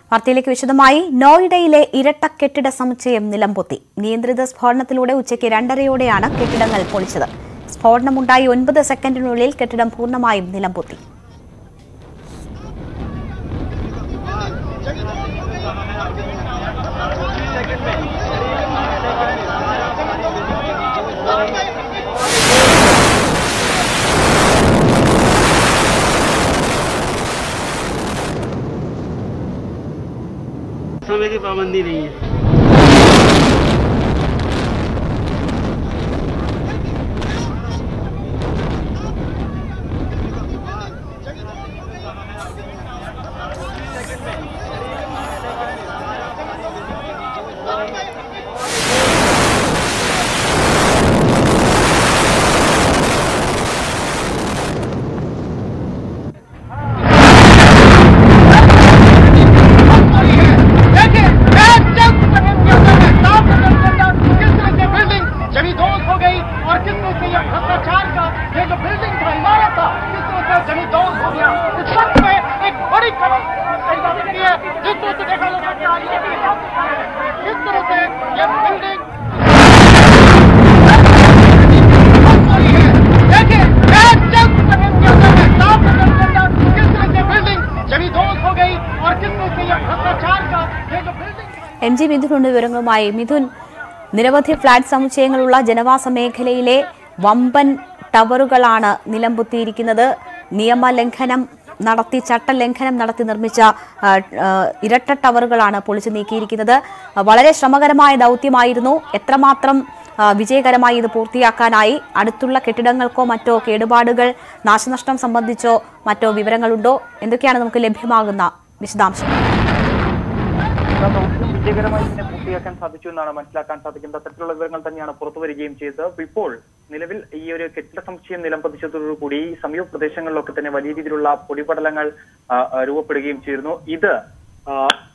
വാർത്തയിലേക്ക് വിശദമായി നോയിഡയിലെ ഇരട്ട കെട്ടിട സമുച്ചയം നിലംപൊത്തി നിയന്ത്രിത സ്ഫോടനത്തിലൂടെ ഉച്ചയ്ക്ക് രണ്ടരയോടെയാണ് കെട്ടിടങ്ങൾ പൊളിച്ചത് സ്ഫോടനമുണ്ടായി ഒൻപത് സെക്കൻഡിനുള്ളിൽ കെട്ടിടം പൂർണ്ണമായും നിലംപൊത്തി समय की पाबंदी नहीं है जमी ध्वस्त हो गई और किस तरह से ये भ्रष्टाचार का ये जो बिल्डिंग था इमारत था किस तरह से जमी ध्वस्त हो गया इस वक्त में एक बड़ी खबर कही जा सकती है जिस तरह से देखा जा सकता है किस तरह से ये बिल्डिंग देखिए एक चंद सेकंड के अंदर में साफ नजर के अंदर किस तरह से बिल्डिंग जमी ध्वस्त हो गई और किस तरह से ये भ्रष्टाचार का ये जो बिल्डिंग था എം ജി മിഥുനുണ്ട് വിവരങ്ങളുമായി മിഥുൻ നിരവധി ഫ്ളാറ്റ് സമുച്ചയങ്ങളുള്ള ജനവാസ മേഖലയിലെ വമ്പൻ ടവറുകളാണ് നിലംപൊത്തിയിരിക്കുന്നത് നിയമലംഘനം നടത്തി ചട്ടലംഘനം നടത്തി നിർമ്മിച്ച ആ, ആ, ഇരട്ട ടവറുകളാണ് പൊളിച്ചു നീക്കിയിരിക്കുന്നത് വളരെ ശ്രമകരമായ ദൗത്യമായിരുന്നു എത്രമാത്രം ആ, വിജയകരമായി ഇത് പൂർത്തിയാക്കാനായി അടുത്തുള്ള കെട്ടിടങ്ങൾക്കോ മറ്റോ കേടുപാടുകൾ നാശനഷ്ടം സംബന്ധിച്ചോ മറ്റോ വിവരങ്ങളുണ്ടോ എന്തൊക്കെയാണ് നമുക്ക് ലഭ്യമാകുന്ന വിശദാംശങ്ങൾ ദൗത്യം വിജയകരമായി തന്നെ പൂർത്തിയാക്കാൻ സാധിച്ചു എന്നാണ് മനസ്സിലാക്കാൻ സാധിക്കുന്നത് അത്തരത്തിലുള്ള വിവരങ്ങൾ തന്നെയാണ് പുറത്തു വരികയും ചെയ്തത് ഇപ്പോൾ നിലവിൽ ഈ ഒരു കെട്ടിട സമുച്ചയം നിലം പതിച്ചതോടുകൂടി സമീപ പ്രദേശങ്ങളിലൊക്കെ തന്നെ വലിയ രീതിയിലുള്ള പൊടിപടലങ്ങൾ ആ, ആ, രൂപപ്പെടുകയും ചെയ്തിരുന്നു ഇത് ആ,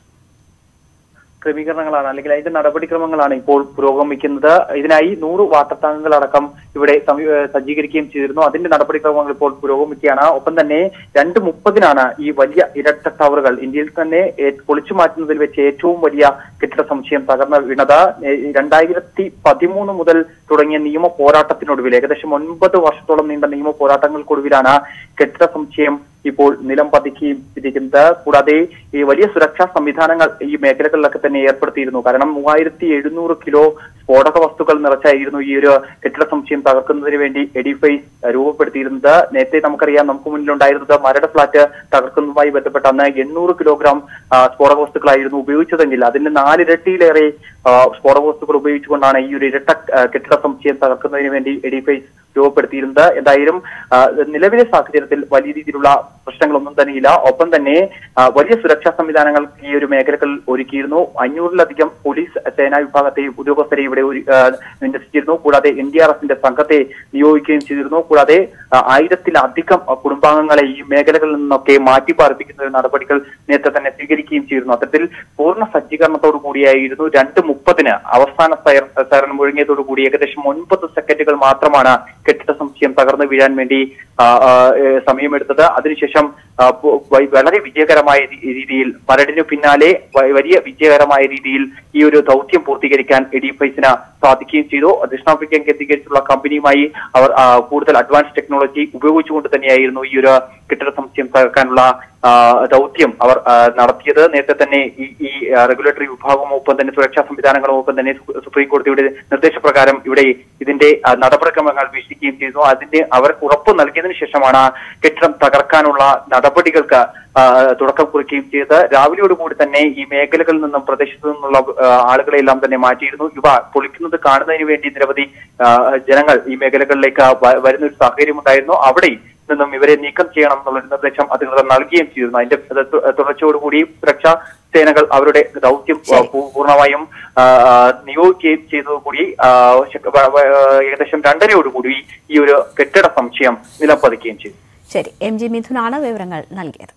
ക്രമീകരണങ്ങളാണ് അല്ലെങ്കിൽ അതിന്റെ നടപടിക്രമങ്ങളാണ് ഇപ്പോൾ പുരോഗമിക്കുന്നത് ഇതിനായി നൂറ് വാട്ടർ ടാങ്കുകൾ അടക്കം ഇവിടെ സമീ- ഏഹ് സജ്ജീകരിക്കുകയും ചെയ്തിരുന്നു അതിന്റെ നടപടിക്രമങ്ങൾ ഇപ്പോൾ പുരോഗമിക്കുകയാണ് ഒപ്പം തന്നെ രണ്ട് മുപ്പതിനാണ് ഈ വലിയ ഇരട്ട ടവറുകൾ ഇന്ത്യയിൽ തന്നെ ഏ- പൊളിച്ചു മാറ്റുന്നതിൽ വെച്ച് ഏറ്റവും വലിയ കെട്ടിട സമുച്ചയം തകർന്ന് വീണത് ഏഹ് രണ്ടായിരത്തി പതിമൂന്ന് മുതൽ തുടങ്ങിയ നിയമ പോരാട്ടത്തിനൊടുവിൽ ഏകദേശം ഒൻപത് വർഷത്തോളം നീണ്ട നിയമ പോരാട്ടങ്ങൾക്കൊടുവിലാണ് കെട്ടിട സമുച്ചയം ഇപ്പോൾ നിലം പതിക്കുകയും ചെയ്തിരിക്കുന്നത് കൂടാതെ ഈ വലിയ സുരക്ഷാ സംവിധാനങ്ങൾ ഈ മേഖലകളിലൊക്കെ തന്നെ ഏർപ്പെടുത്തിയിരുന്നു കാരണം മൂവായിരത്തി എഴുന്നൂറ് കിലോ സ്ഫോടക വസ്തുക്കൾ നിറച്ചായിരുന്നു ഈ ഒരു കെട്ടിട സമുച്ചയം തകർക്കുന്നതിന് വേണ്ടി എഡിഫൈസ് രൂപപ്പെടുത്തിയിരുന്നത് നേരത്തെ നമുക്കറിയാം നമുക്ക് മുന്നിലുണ്ടായിരുന്നത് മരട് ഫ്ളാറ്റ് തകർക്കുന്നതുമായി ബന്ധപ്പെട്ട് അന്ന് എണ്ണൂറ് കിലോഗ്രാം ആ, സ്ഫോടക വസ്തുക്കളായിരുന്നു ഉപയോഗിച്ചതെങ്കിൽ അതിന്റെ നാലിരട്ടിയിലേറെ ആ, സ്ഫോടക വസ്തുക്കൾ ഉപയോഗിച്ചുകൊണ്ടാണ് ഈ ഒരു ഇരട്ട ആ, കെട്ടിട സമുച്ചയം തകർക്കുന്നതിന് വേണ്ടി എഡിഫൈസ് രൂപപ്പെടുത്തിയിരുന്നത് എന്തായാലും ആ, നിലവിലെ സാഹചര്യത്തിൽ വലിയ രീതിയിലുള്ള പ്രശ്നങ്ങളൊന്നും തന്നെയില്ല ഒപ്പം തന്നെ ആ, വലിയ സുരക്ഷാ സംവിധാനങ്ങൾ ഈ ഒരു മേഖലകളിൽ ഒരുക്കിയിരുന്നു അഞ്ഞൂറിലധികം പോലീസ് സേനാ വിഭാഗത്തെയും ഉദ്യോഗസ്ഥരെ ഇവിടെ ഒരു- ആ, വിന്യസിച്ചിരുന്നു കൂടാതെ എൻ ഡി ആർ എഫിന്റെ സംഘത്തെ നിയോഗിക്കുകയും ചെയ്തിരുന്നു കൂടാതെ ആ, ആയിരത്തിലധികം ആ, കുടുംബാംഗങ്ങളെ ഈ മേഖലകളിൽ നിന്നൊക്കെ മാറ്റി പാർപ്പിക്കുന്ന ഒരു നടപടികൾ നേരത്തെ തന്നെ സ്വീകരിക്കുകയും ചെയ്തിരുന്നു അത്തരത്തിൽ പൂർണ്ണ സജ്ജീകരണത്തോടു കൂടിയായിരുന്നു രണ്ട് മുപ്പതിന് അവസാന സൈറ- സൈറൻ മുഴങ്ങിയതോടു കൂടി ഏകദേശം ഒൻപത് സെക്കൻഡുകൾ മാത്രമാണ് കെട്ടിട സമുച്ചയം തകർന്നു വീഴാൻ വേണ്ടി ആ, ആ, ഏ, സമയമെടുത്തത് അതിനുശേഷം ആ, പു- വ- വളരെ വിജയകരമായ രീ- രീതിയിൽ മരടിനു പിന്നാലെ വ- വലിയ വിജയകരമായ രീതിയിൽ ഈ ഒരു ദൗത്യം പൂർത്തീകരിക്കാൻ എഡിഫൈസിന് സാധിക്കുകയും ചെയ്തു ദക്ഷിണാഫ്രിക്കൻ കേന്ദ്രീകരിച്ചുള്ള കമ്പനിയുമായി അവർ ആ, കൂടുതൽ അഡ്വാൻസ് ടെക്നോളജി ഉപയോഗിച്ചുകൊണ്ട് തന്നെയായിരുന്നു ഈ ഒരു കെട്ടിട സമുച്ചയം തകർക്കാനുള്ള ആ, ദൗത്യം അവർ ആ, നടത്തിയത് നേരത്തെ തന്നെ ഈ ഈ റെഗുലേറ്ററി വിഭാഗവും ഒപ്പം തന്നെ സുരക്ഷാ സംവിധാനങ്ങളും ഒപ്പം തന്നെ സു- സുപ്രീം കോടതിയുടെ നിർദ്ദേശപ്രകാരം ഇവിടെ ഇതിന്റെ ആ, നടപടിക്രമങ്ങൾ വീക്ഷിക്കുകയും ചെയ്തു അതിന്റെ അവർക്ക് ഉറപ്പ് നൽകിയതിനു ശേഷമാണ് കെട്ടിടം തകർക്കാനുള്ള നടപടികൾക്ക് ആ, തുടക്കം കുറിക്കുകയും ചെയ്തത് രാവിലെയോടുകൂടി തന്നെ ഈ മേഖലകളിൽ നിന്നും പ്രദേശത്തു നിന്നുള്ള ആ, ആളുകളെ എല്ലാം തന്നെ മാറ്റിയിരുന്നു ഇവ പൊളിക്കുന്നത് കാണുന്നതിന് വേണ്ടി നിരവധി ആ, ജനങ്ങൾ ഈ മേഖലകളിലേക്ക് വ- വരുന്ന ഒരു സാഹചര്യം ഉണ്ടായിരുന്നു അവിടെ നിന്നും ഇവരെ നീക്കം ചെയ്യണം എന്നുള്ളൊരു നിർദ്ദേശം അധികൃതർ നൽകുകയും ചെയ്തിരുന്നു അതിന്റെ തു- തുടർച്ചയോടുകൂടി സുരക്ഷാ സേനകൾ അവരുടെ ദൗത്യം ആ, പൂ- പൂർണ്ണമായും ആ, ആ, നിയോഗിക്കുകയും ചെയ്തതുകൂടി ആ, ശക- വ- വ- ഏകദേശം രണ്ടരയോടുകൂടി ഈ ഒരു കെട്ടിട സമുച്ചയം നിലം പതിക്കുകയും ചെയ്തു ശരി എം ജി മിഥുനാണ് വിവരങ്ങൾ നൽകിയത്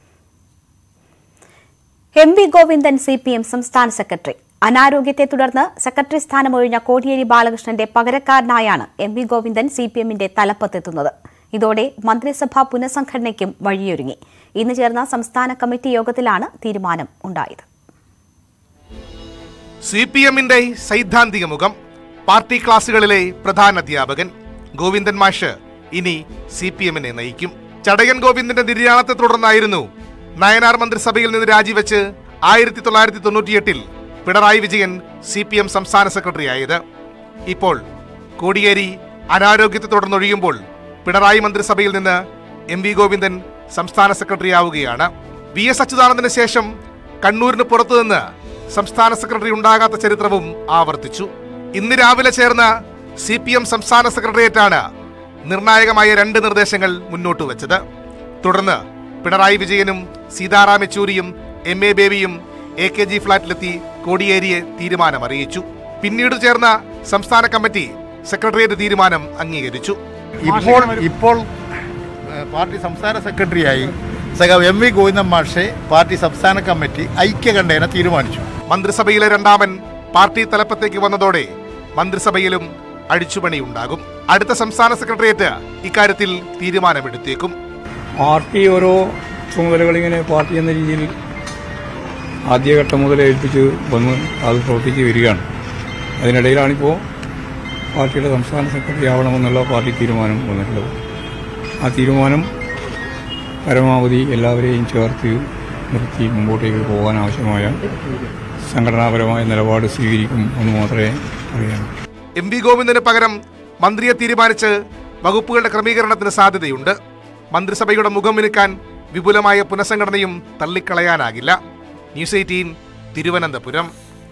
M V Govindan C P M സംസ്ഥാന സെക്രട്ടറി അനാരോഗ്യത്തെ തുടർന്ന് സെക്രട്ടറി സ്ഥാനമൊഴിഞ്ഞ കോടിയേരി ബാലകൃഷ്ണന്റെ പകരക്കാരനായാണ് M V Govindan C P എമ്മിന്റെ തലപ്പത്തെത്തുന്നത് ഇതോടെ മന്ത്രിസഭാ പുനഃസംഘടനയ്ക്കും വഴിയൊരുങ്ങി ഇന്ന് ചേർന്ന സംസ്ഥാന കമ്മിറ്റി യോഗത്തിലാണ് തീരുമാനം ഉണ്ടായത് സി പി എമ്മിന്റെ സൈദ്ധാന്തിക മുഖം പാർട്ടി ക്ലാസുകളിലെ പ്രധാന അധ്യാപകൻ ഗോവിന്ദൻ മാഷ് ഇനി സി പി എമ്മിനെ നയിക്കും ചടയൻ ഗോവിന്ദന്റെ നിര്യാണത്തെ തുടർന്നായിരുന്നു നയനാർ മന്ത്രിസഭയിൽ നിന്ന് രാജിവെച്ച് ആയിരത്തി തൊള്ളായിരത്തി തൊണ്ണൂറ്റിയെട്ടിൽ Pinarayi Vijayan C P M സംസ്ഥാന സെക്രട്ടറി ആയത് ഇപ്പോൾ കോടിയേരി അനാരോഗ്യത്തെ തുടർന്നൊഴിയുമ്പോൾ പിണറായി മന്ത്രിസഭയിൽ നിന്ന് എം വി ഗോവിന്ദൻ സംസ്ഥാന സെക്രട്ടറി ആവുകയാണ് വി എസ് അച്യുതാനന്ദന് ശേഷം കണ്ണൂരിന് പുറത്തുനിന്ന് സംസ്ഥാന സെക്രട്ടറി ഉണ്ടാകാത്ത ചരിത്രവും ആവർത്തിച്ചു ഇന്ന് രാവിലെ ചേർന്ന സി പി എം സംസ്ഥാന സെക്രട്ടേറിയറ്റാണ് നിർണായകമായ രണ്ട് നിർദ്ദേശങ്ങൾ മുന്നോട്ട് വെച്ചത് തുടർന്ന് പിണറായി വിജയനും സീതാറാം യെച്ചൂരിയും എം എ ബേബിയും എ കെ ജി ഫ്ളാറ്റിലെത്തി കോടിയേരിയെ തീരുമാനം അറിയിച്ചു പിന്നീട് ചേർന്ന സംസ്ഥാന കമ്മിറ്റി സെക്രട്ടേറിയറ്റ് തീരുമാനം അംഗീകരിച്ചു ഇപ്പോൾ ഇപ്പോൾ ഏഹ്, പാർട്ടി സംസ്ഥാന സെക്രട്ടറിയായി സഖാവ് എം വി ഗോവിന്ദൻ മാഷെ പാർട്ടി സംസ്ഥാന കമ്മിറ്റി ഐക്യകണ്ഠേന തീരുമാനിച്ചു മന്ത്രിസഭയിലെ രണ്ടാമൻ പാർട്ടി തലപ്പത്തേക്ക് വന്നതോടെ മന്ത്രിസഭയിലും അഴിച്ചുപണിയുണ്ടാകും അടുത്ത സംസ്ഥാന സെക്രട്ടേറിയറ്റ് ഇക്കാര്യത്തിൽ തീരുമാനമെടുത്തേക്കും പാർട്ടി ഓരോ ചുമതലകൾ ഇങ്ങനെ പാർട്ടി എന്ന രീതിയിൽ ആദ്യഘട്ടം മുതൽ ഏൽപ്പിച്ച് വന്ന് അത് പ്രവർത്തിച്ച് വരികയാണ് അതിനിടയിലാണിപ്പോൾ പാർട്ടിയുടെ സംസ്ഥാന സെക്രട്ടറി ആവണമെന്നുള്ള പാർട്ടി തീരുമാനം വന്നിട്ടുള്ളത് ആ തീരുമാനം പരമാവധി എല്ലാവരെയും ചേർത്ത് നിർത്തി മുമ്പോട്ടേക്ക് പോകാൻ ആവശ്യമായ സംഘടനാപരമായ നിലപാട് സ്വീകരിക്കും എന്ന് മാത്രമേ അറിയാൻ എം വി ഗോവിന്ദന് പകരം മന്ത്രിയെ തീരുമാനിച്ച് വകുപ്പുകളുടെ ക്രമീകരണത്തിന് സാധ്യതയുണ്ട് മന്ത്രിസഭയുടെ മുഖം മിനുക്കാൻ വിപുലമായ പുനഃസംഘടനയും തള്ളിക്കളയാനാകില്ല news eighteen Thiruvananthapuram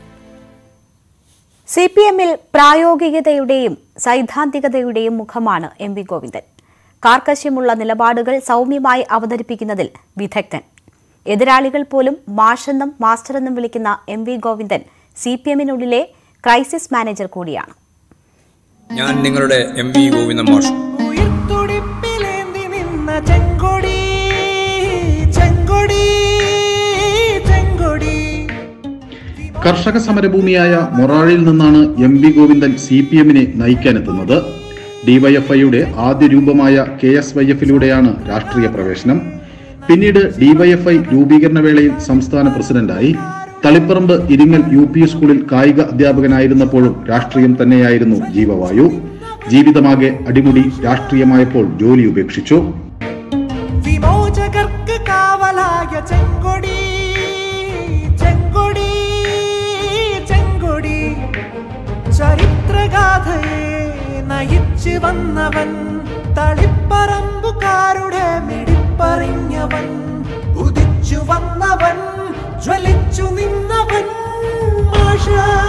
C P എമ്മിൽ പ്രായോഗികതയുടെയും സൈദ്ധാന്തികതയുടെയും മുഖമാണ് എം വി ഗോവിന്ദൻ കാർക്കശ്യമുള്ള നിലപാടുകൾ സൗമ്യമായി അവതരിപ്പിക്കുന്നതിൽ വിദഗ്ധൻ എതിരാളികൾ പോലും മാഷെന്നും മാസ്റ്ററെന്നും വിളിക്കുന്ന M V Govindan C P എമ്മിനുള്ളിലെ ക്രൈസിസ് മാനേജർ കൂടിയാണ് ഞാൻ നിങ്ങളുടെ എം വി ഗോവിന്ദൻ മാഷ് ഉയർത്തുടിപ്പിലേന്തി നിന്ന ചെങ്കൊടി ചെങ്കൊടി ചെങ്കൊടി കർഷക സമരഭൂമിയായ മൊറാഴിൽ നിന്നാണ് M V Govindan C P എമ്മിനെ നയിക്കാനെത്തുന്നത് ഡിവൈഎഫ്ഐയുടെ ആദ്യ രൂപമായ കെ എസ് വൈ എഫിലൂടെയാണ് രാഷ്ട്രീയ പ്രവേശനം പിന്നീട് ഡിവൈഎഫ്ഐ രൂപീകരണ വേളയിൽ സംസ്ഥാന പ്രസിഡന്റായി തളിപ്പറമ്പ് ഇരിങ്ങൽ യു പി സ്കൂളിൽ കായിക അധ്യാപകനായിരുന്നപ്പോഴും രാഷ്ട്രീയം തന്നെയായിരുന്നു ജീവവായു ജീവിതമാകെ അടിമുടി രാഷ്ട്രീയമായപ്പോൾ ജോലി ഉപേക്ഷിച്ചു വിമോചകർക്ക് കാവലായ ചെങ്കൊടി ചെങ്കൊടി ചെങ്കൊടി ചരിത്രഗാഥയെ നയിച്ചു വന്നവൻ തളിപ്പറമ്പുകാരുടെ മിടിപ്പറിഞ്ഞവൻ ഉദിച്ചു വന്നവൻ ജ്വലിച്ചു നിന്നവൻ മാഷ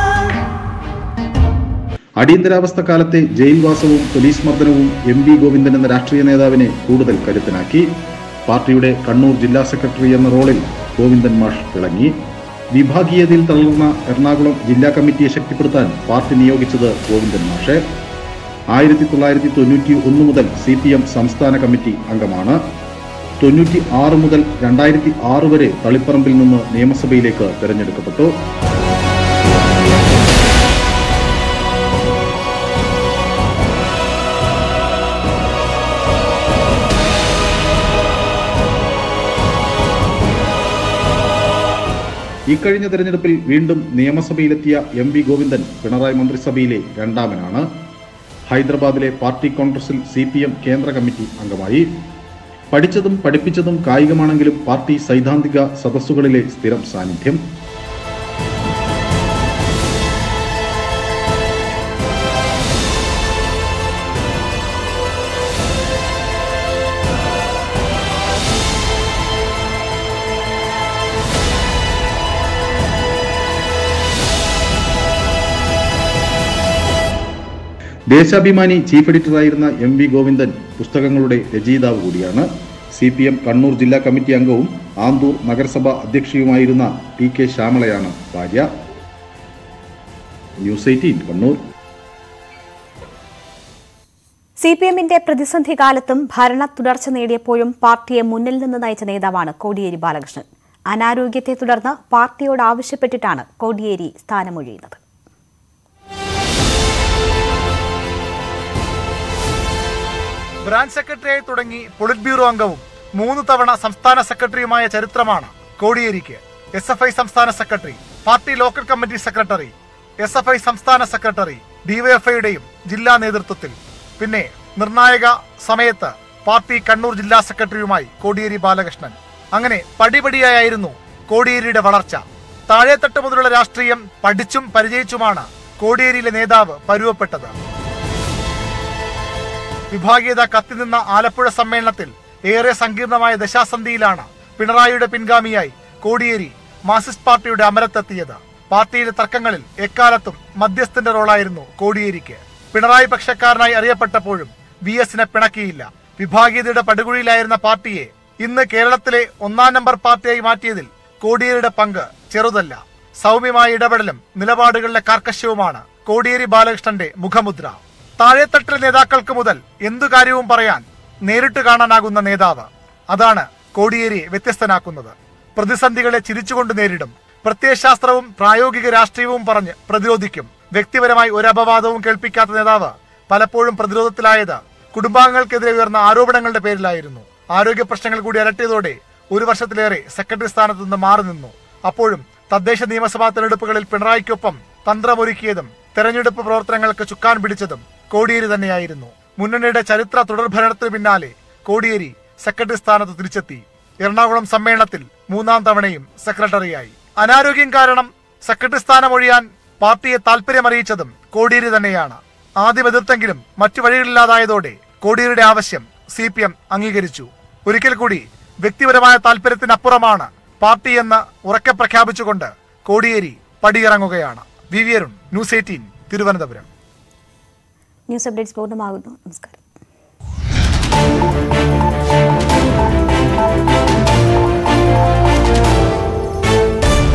അടിയന്തരാവസ്ഥ കാലത്തെ ജയിൽവാസവും പോലീസ് മർദ്ദനവും എം വി ഗോവിന്ദൻ എന്ന രാഷ്ട്രീയ നേതാവിനെ കൂടുതൽ കരുത്തനാക്കി പാർട്ടിയുടെ കണ്ണൂർ ജില്ലാ സെക്രട്ടറി എന്ന റോളിൽ ഗോവിന്ദൻ മാഷ് തിളങ്ങി വിഭാഗീയതയിൽ തളർന്ന എറണാകുളം ജില്ലാ കമ്മിറ്റിയെ ശക്തിപ്പെടുത്താൻ പാർട്ടി നിയോഗിച്ചത് ഗോവിന്ദൻ മാഷെ ആയിരത്തി തൊള്ളായിരത്തി തൊണ്ണൂറ്റി ഒന്ന് മുതൽ സി പി എം സംസ്ഥാന കമ്മിറ്റി അംഗമാണ് തൊണ്ണൂറ്റി ആറ് മുതൽ രണ്ടായിരത്തി ആറ് വരെ തളിപ്പറമ്പിൽ നിന്ന് നിയമസഭയിലേക്ക് തെരഞ്ഞെടുക്കപ്പെട്ടു ഇക്കഴിഞ്ഞ തെരഞ്ഞെടുപ്പിൽ വീണ്ടും നിയമസഭയിലെത്തിയ എം വി ഗോവിന്ദൻ പിണറായി മന്ത്രിസഭയിലെ രണ്ടാമനാണ് ഹൈദരാബാദിലെ പാർട്ടി കോൺഗ്രസിൽ സി പി എം കേന്ദ്ര കമ്മിറ്റി അംഗമായി പഠിച്ചതും പഠിപ്പിച്ചതും കായികമാണെങ്കിലും പാർട്ടി സൈദ്ധാന്തിക സദസ്സുകളിലെ സ്ഥിരം സാന്നിധ്യം ദേശാഭിമാനി ചീഫ് എഡിറ്ററായിരുന്ന എം വി ഗോവിന്ദൻ പുസ്തകങ്ങളുടെ രചയിതാവ് കൂടിയാണ് സി പി എം കണ്ണൂർ ജില്ലാ കമ്മിറ്റി അംഗവും ആന്തൂർ നഗരസഭ അധ്യക്ഷയുമായിരുന്ന ടി കെ ശ്യാമളയാണ് ഭാര്യ news eighteen Kannur C P എമ്മിന്റെ പ്രതിസന്ധി കാലത്തും ഭരണ തുടർച്ച നേടിയപ്പോഴും പാർട്ടിയെ മുന്നിൽ നിന്ന് നയിച്ച നേതാവാണ് കോടിയേരി ബാലകൃഷ്ണൻ അനാരോഗ്യത്തെ തുടർന്ന് പാർട്ടിയോട് ആവശ്യപ്പെട്ടിട്ടാണ് കോടിയേരി സ്ഥാനമൊഴിയുന്നത് ബ്രാഞ്ച് സെക്രട്ടറിയായി തുടങ്ങി പൊളിറ്റ് ബ്യൂറോ അംഗവും മൂന്ന് തവണ സംസ്ഥാന സെക്രട്ടറിയുമായ ചരിത്രമാണ് കോടിയേരിക്ക് എസ് എഫ് ഐ സംസ്ഥാന secretary party local committee secretary S F I സംസ്ഥാന സെക്രട്ടറി ഡിവൈഎഫ്ഐയുടെയും ജില്ലാ നേതൃത്വത്തിൽ പിന്നെ നിർണായക സമയത്ത് പാർട്ടി കണ്ണൂർ ജില്ലാ സെക്രട്ടറിയുമായി കോടിയേരി ബാലകൃഷ്ണൻ അങ്ങനെ പടിപടിയായിരുന്നു കോടിയേരിയുടെ വളർച്ച താഴെത്തട്ട് മുതലുള്ള രാഷ്ട്രീയം പഠിച്ചും പരിചയിച്ചുമാണ് കോടിയേരിയിലെ നേതാവ് പരുവപ്പെട്ടത് വിഭാഗീയത കത്തിനിന്ന ആലപ്പുഴ സമ്മേളനത്തിൽ ഏറെ സങ്കീർണമായ ദശാസന്ധിയിലാണ് പിണറായിയുടെ പിൻഗാമിയായി കോടിയേരി മാർക്സിസ്റ്റ് പാർട്ടിയുടെ അമരത്തെത്തിയത് പാർട്ടിയിലെ തർക്കങ്ങളിൽ എക്കാലത്തും മധ്യസ്ഥന്റെ റോളായിരുന്നു കോടിയേരിക്ക് പിണറായി പക്ഷക്കാരനായി അറിയപ്പെട്ടപ്പോഴും വി എസിനെ പിണക്കിയില്ല വിഭാഗീയതയുടെ പടുകുഴിയിലായിരുന്ന പാർട്ടിയെ ഇന്ന് കേരളത്തിലെ ഒന്നാം നമ്പർ പാർട്ടിയായി മാറ്റിയതിൽ കോടിയേരിയുടെ പങ്ക് ചെറുതല്ല സൗമ്യമായ ഇടപെടലും നിലപാടുകളിലെ കാർക്കശ്യവുമാണ് കോടിയേരി ബാലകൃഷ്ണന്റെ മുഖമുദ്ര താഴെത്തട്ടിലെ നേതാക്കൾക്ക് മുതൽ എന്തു കാര്യവും പറയാൻ നേരിട്ട് കാണാനാകുന്ന നേതാവ് അതാണ് കോടിയേരിയെ വ്യത്യസ്തനാക്കുന്നത് പ്രതിസന്ധികളെ ചിരിച്ചുകൊണ്ട് നേരിടും പ്രത്യയശാസ്ത്രവും പ്രായോഗിക രാഷ്ട്രീയവും പറഞ്ഞ് പ്രതിരോധിക്കും വ്യക്തിപരമായി ഒരു അപവാദവും കേൾപ്പിക്കാത്ത നേതാവ് പലപ്പോഴും പ്രതിരോധത്തിലായത് കുടുംബാംഗങ്ങൾക്കെതിരെ ഉയർന്ന ആരോപണങ്ങളുടെ പേരിലായിരുന്നു ആരോഗ്യ പ്രശ്നങ്ങൾ കൂടി അലട്ടിയതോടെ ഒരു വർഷത്തിലേറെ സെക്രട്ടറി സ്ഥാനത്ത് നിന്ന് മാറി നിന്നു അപ്പോഴും തദ്ദേശ നിയമസഭാ തെരഞ്ഞെടുപ്പുകളിൽ പിണറായിക്കൊപ്പം തന്ത്രമൊരുക്കിയതും തെരഞ്ഞെടുപ്പ് പ്രവർത്തനങ്ങൾക്ക് ചുക്കാൻ പിടിച്ചതും കോടിയേരി തന്നെയായിരുന്നു മുന്നണിയുടെ ചരിത്ര തുടർഭരണത്തിന് പിന്നാലെ കോടിയേരി സെക്രട്ടറി സ്ഥാനത്ത് തിരിച്ചെത്തി എറണാകുളം സമ്മേളനത്തിൽ മൂന്നാം തവണയും സെക്രട്ടറിയായി അനാരോഗ്യം കാരണം സെക്രട്ടറി സ്ഥാനം ഒഴിയാൻ പാർട്ടിയെ താൽപര്യമറിയിച്ചതും കോടിയേരി തന്നെയാണ് ആദ്യം എതിർത്തെങ്കിലും മറ്റു വഴികളില്ലാതായതോടെ കോടിയേരിയുടെ ആവശ്യം സി പി എം അംഗീകരിച്ചു ഒരിക്കൽ കൂടി വ്യക്തിപരമായ താല്പര്യത്തിനപ്പുറമാണ് പാർട്ടി എന്ന് ഉറക്കെ പ്രഖ്യാപിച്ചുകൊണ്ട് കോടിയേരി പടിയിറങ്ങുകയാണ് V V Arun news eighteen Thiruvananthapuram news updates പൂർണ്ണമാകുന്നു നമസ്കാരം